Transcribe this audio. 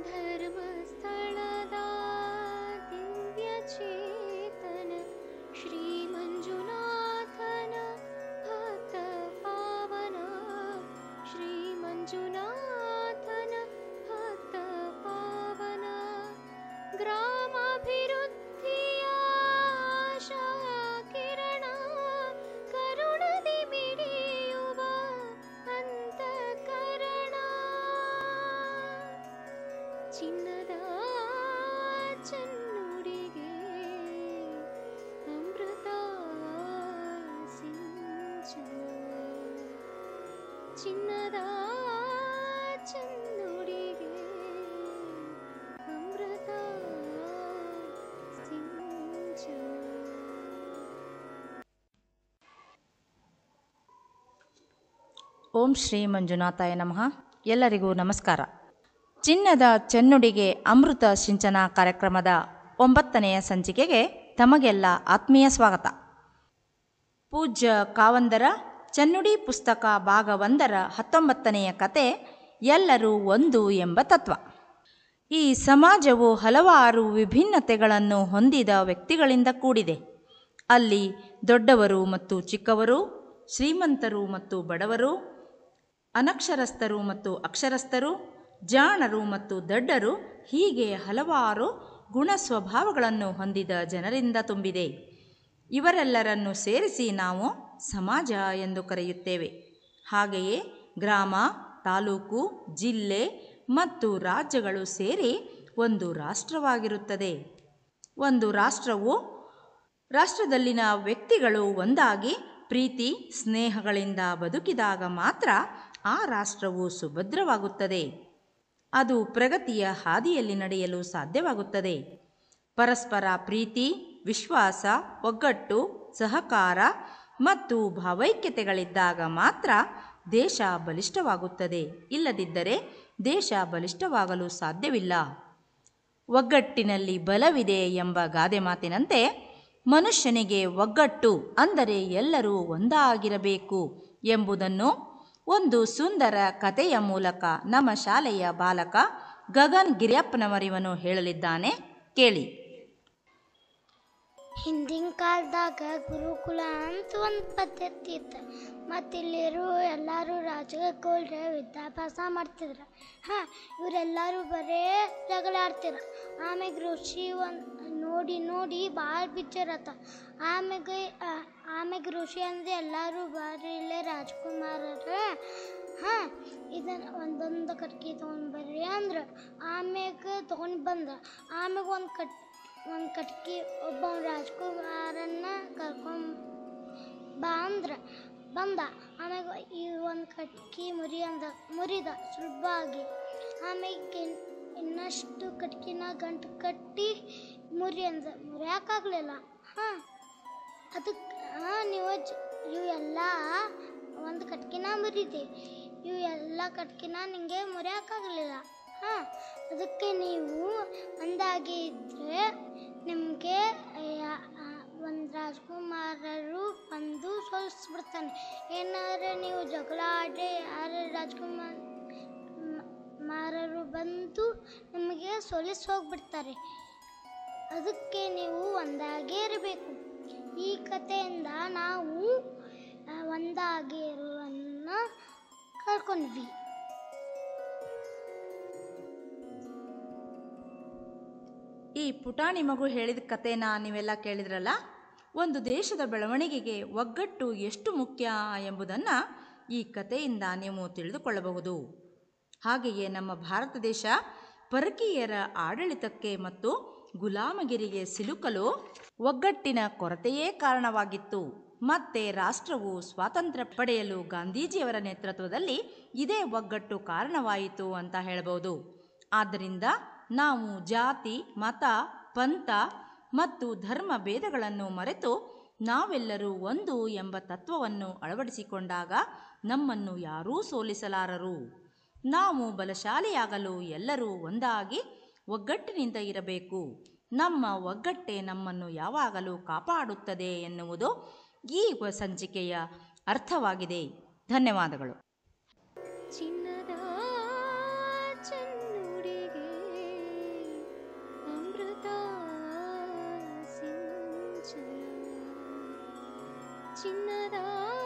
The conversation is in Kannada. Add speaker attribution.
Speaker 1: ಧರ್ಮಸ್ಥಳದ ದಿವ್ಯ ಚೇತನ ಶ್ರೀ ಮಂಜುನಾಥನ ಭಕ್ತ ಪಾವನ ಶ್ರೀ ಮಂಜುನಾಥನ ಭಕ್ತ ಪಾವನ ಗ್ರಾಮಾಭಿವೃದ್ಧಿಯ ಆಶಾ ಕಿರಣ ಕರುಣದಿ ಮಿಡಿಯುವ ಅಂತಃಕರಣ ಚಿನ್ನದ ಚೆನ್ನುಡಿಗೆ ಅಮೃತ ಸಿಂಚನ ಚಿನ್ನದ ಚೆನ್ನುಡಿಗೆ ಅಮೃತ ಸಿಂಚನ
Speaker 2: ಓಂ ಶ್ರೀ ಮಂಜುನಾಥಾಯ ನಮಃ ಎಲ್ಲರಿಗೂ ನಮಸ್ಕಾರ ಚಿನ್ನದ ಚೆನ್ನುಡಿಗೆ ಅಮೃತ ಸಿಂಚನ ಕಾರ್ಯಕ್ರಮದ ಒಂಬತ್ತನೆಯ ಸಂಚಿಕೆಗೆ ತಮಗೆಲ್ಲ ಆತ್ಮೀಯ ಸ್ವಾಗತ ಪೂಜ್ಯ ಕಾವಂದರ ಚೆನ್ನುಡಿ ಪುಸ್ತಕ ಭಾಗ ಒಂದರ ಹತ್ತೊಂಬತ್ತನೆಯ ಕತೆ ಎಲ್ಲರೂ ಒಂದು ಎಂಬ ತತ್ವ ಈ ಸಮಾಜವು ಹಲವಾರು ವಿಭಿನ್ನತೆಗಳನ್ನು ಹೊಂದಿದ ವ್ಯಕ್ತಿಗಳಿಂದ ಕೂಡಿದೆ ಅಲ್ಲಿ ದೊಡ್ಡವರು ಮತ್ತು ಚಿಕ್ಕವರು ಶ್ರೀಮಂತರು ಮತ್ತು ಬಡವರು ಅನಕ್ಷರಸ್ಥರು ಮತ್ತು ಅಕ್ಷರಸ್ಥರು ಜಾಣರು ಮತ್ತು ದಡ್ಡರು ಹೀಗೆ ಹಲವಾರು ಗುಣ ಸ್ವಭಾವಗಳನ್ನು ಹೊಂದಿದ ಜನರಿಂದ ತುಂಬಿದೆ ಇವರೆಲ್ಲರನ್ನು ಸೇರಿಸಿ ನಾವು ಸಮಾಜ ಎಂದು ಕರೆಯುತ್ತೇವೆ ಹಾಗೆಯೇ ಗ್ರಾಮ ತಾಲೂಕು ಜಿಲ್ಲೆ ಮತ್ತು ರಾಜ್ಯಗಳು ಸೇರಿ ಒಂದು ರಾಷ್ಟ್ರವಾಗಿರುತ್ತದೆ ಒಂದು ರಾಷ್ಟ್ರವು ರಾಷ್ಟ್ರದಲ್ಲಿನ ವ್ಯಕ್ತಿಗಳು ಒಂದಾಗಿ ಪ್ರೀತಿ ಸ್ನೇಹಗಳಿಂದ ಬದುಕಿದಾಗ ಮಾತ್ರ ಆ ರಾಷ್ಟ್ರವು ಸುಭದ್ರವಾಗುತ್ತದೆ ಅದು ಪ್ರಗತಿಯ ಹಾದಿಯಲ್ಲಿ ನಡೆಯಲು ಸಾಧ್ಯವಾಗುತ್ತದೆ ಪರಸ್ಪರ ಪ್ರೀತಿ ವಿಶ್ವಾಸ ಒಗ್ಗಟ್ಟು ಸಹಕಾರ ಮತ್ತು ಭಾವೈಕ್ಯತೆಗಳಿದ್ದಾಗ ಮಾತ್ರ ದೇಶ ಬಲಿಷ್ಠವಾಗುತ್ತದೆ ಇಲ್ಲದಿದ್ದರೆ ದೇಶ ಬಲಿಷ್ಠವಾಗಲು ಸಾಧ್ಯವಿಲ್ಲ ಒಗ್ಗಟ್ಟಿನಲ್ಲಿ ಬಲವಿದೆ ಎಂಬ ಗಾದೆ ಮಾತಿನಂತೆ ಮನುಷ್ಯನಿಗೆ ಒಗ್ಗಟ್ಟು ಅಂದರೆ ಎಲ್ಲರೂ ಒಂದಾಗಿರಬೇಕು ಎಂಬುದನ್ನು ಒಂದು ಸುಂದರ ಕಥೆಯ ಮೂಲಕ ನಮ್ಮ ಶಾಲೆಯ ಬಾಲಕ ಗಗನ್ ಗಿರಿಯಪ್ಪನವರಿವನು ಹೇಳಲಿದ್ದಾನೆ ಕೇಳಿ
Speaker 3: ಹಿಂದಿನ ಕಾಲದಾಗ ಗುರುಕುಲ ಅಂತ ಒಂದು ಪದ್ಧತಿ ಇತ್ತು ಮತ್ತು ಇಲ್ಲಿರೋ ಎಲ್ಲರೂ ರಾಜಗೋಲ್ರೆ ವಿದ್ಯಾಭ್ಯಾಸ ಮಾಡ್ತಿದ್ರು ಹಾಂ ಇವರೆಲ್ಲರೂ ಬರೇ ಜಗಳ ಆಡ್ತಿದ್ರು ಆಮ್ಯಾಗ ಋಷಿ ಒಂದು ನೋಡಿ ನೋಡಿ ಭಾಳ ಬಿಚ್ಚಿರತ್ತ ಆಮ್ಯಾಗ ಆ- ಆಮ್ಯಾಗ ಋಷಿ ಅಂದ್ರೆ ಎಲ್ಲರೂ ಬರ್ರಿ ಇಲ್ಲೇ ರಾಜ್ಕುಮಾರರು ಹಾಂ ಇದನ್ನು ಒಂದೊಂದು ಕಟ್ಗೆ ತೊಗೊಂಡು ಬರ್ರಿ ಅಂದ್ರೆ ಆಮ್ಯಾಗ ತೊಗೊಂಡು ಬಂದ ಆಮ್ಯಾಗ ಒಂದು ಕಟ್ ಒಂದು ಕಟ್ಗೆ ಒಬ್ಬ ರಾಜ್ಕುಮಾರನ್ನ ಕರ್ಕೊಂಡ್ ಬಾ ಅಂದ್ರ ಬಂದ ಆಮ್ಯಾಗ ಈ ಒಂದು ಕಟ್ಗೆ ಮುರಿ ಅಂದ ಮುರಿದ ಸುಲಭವಾಗಿ ಆಮ್ಯಾಗ ಇನ್- ಇನ್ನಷ್ಟು ಕಟ್ಕಿನ ಗಂಟು ಕಟ್ಟಿ ಮುರಿ ಅಂದ ಮುರಿಯೋಕ್ಕಾಗಲಿಲ್ಲ ಹಾಂ ಅದಕ್ಕೆ ಹಾಂ ನೀವು ಜ- ಇವು ಎಲ್ಲ ಒಂದು ಕಟ್ಕಿನ ಮುರಿದೆ ಇವು ಎಲ್ಲ ಕಟ್ಕಿನ ನಿಮಗೆ ಮುರಿಯೋಕ್ಕಾಗಲಿಲ್ಲ ಹಾಂ ಅದಕ್ಕೆ ನೀವು ಒಂದಾಗಿ ಇದ್ದರೆ ನಿಮಗೆ ಒಂದು ರಾಜ್ಕುಮಾರರು ಬಂದು ಸೋಲಿಸ್ಬಿಡ್ತಾನೆ ಏನಾದ್ರೆ ನೀವು ಜಗಳ ಆಡಿ ಯಾರು ರಾಜ್ಕುಮಾರ್ ಮ- ಮಾರರು ಬಂದು ನಿಮಗೆ ಸೋಲಿಸಿ ಹೋಗ್ಬಿಡ್ತಾರೆ ಅದಕ್ಕೆ ನೀವು ಒಂದಾಗೇ ಇರಬೇಕು ಈ ಕಥೆಯಿಂದ ನಾವು ಆ, ಒಂದಾಗಿ ಇರುವನ್ನ ಕಳ್ಕೊಂಡ್ವಿ
Speaker 2: ಈ ಪುಟಾಣಿ ಮಗು ಹೇಳಿದ ಕಥೆನ ನೀವೆಲ್ಲ ಕೇಳಿದ್ರಲ್ಲ ಒಂದು ದೇಶದ ಬೆಳವಣಿಗೆಗೆ ಒಗ್ಗಟ್ಟು ಎಷ್ಟು ಮುಖ್ಯ ಎಂಬುದನ್ನು ಈ ಕಥೆಯಿಂದ ನೀವು ತಿಳಿದುಕೊಳ್ಳಬಹುದು ಹಾಗೆಯೇ ನಮ್ಮ ಭಾರತ ದೇಶ ಪರಕೀಯರ ಆಡಳಿತಕ್ಕೆ ಮತ್ತು ಗುಲಾಮಗಿರಿಗೆ ಸಿಲುಕಲು ಒಗ್ಗಟ್ಟಿನ ಕೊರತೆಯೇ ಕಾರಣವಾಗಿತ್ತು ಮತ್ತೆ ರಾಷ್ಟ್ರವು ಸ್ವಾತಂತ್ರ್ಯ ಪಡೆಯಲು ಗಾಂಧೀಜಿಯವರ ನೇತೃತ್ವದಲ್ಲಿ ಇದೇ ಒಗ್ಗಟ್ಟು ಕಾರಣವಾಯಿತು ಅಂತ ಹೇಳಬಹುದು ಆದ್ದರಿಂದ ನಾವು ಜಾತಿ ಮತ ಪಂಥ ಮತ್ತು ಧರ್ಮ ಭೇದಗಳನ್ನು ಮರೆತು ನಾವೆಲ್ಲರೂ ಒಂದು ಎಂಬ ತತ್ವವನ್ನು ಅಳವಡಿಸಿಕೊಂಡಾಗ ನಮ್ಮನ್ನು ಯಾರೂ ಸೋಲಿಸಲಾರರು ನಾವು ಬಲಶಾಲಿಯಾಗಲು ಎಲ್ಲರೂ ಒಂದಾಗಿ ಒಗ್ಗಟ್ಟಿನಿಂದ ಇರಬೇಕು ನಮ್ಮ ಒಗ್ಗಟ್ಟೆ ನಮ್ಮನ್ನು ಯಾವಾಗಲೂ ಕಾಪಾಡುತ್ತದೆ ಎನ್ನುವುದು ಈ ವ- ಸಂಚಿಕೆಯ ಅರ್ಥವಾಗಿದೆ ಧನ್ಯವಾದಗಳು
Speaker 1: ಚಿನ್ನದ ಚೆನ್ನುಡಿಗೆ ಚಿನ್ನದ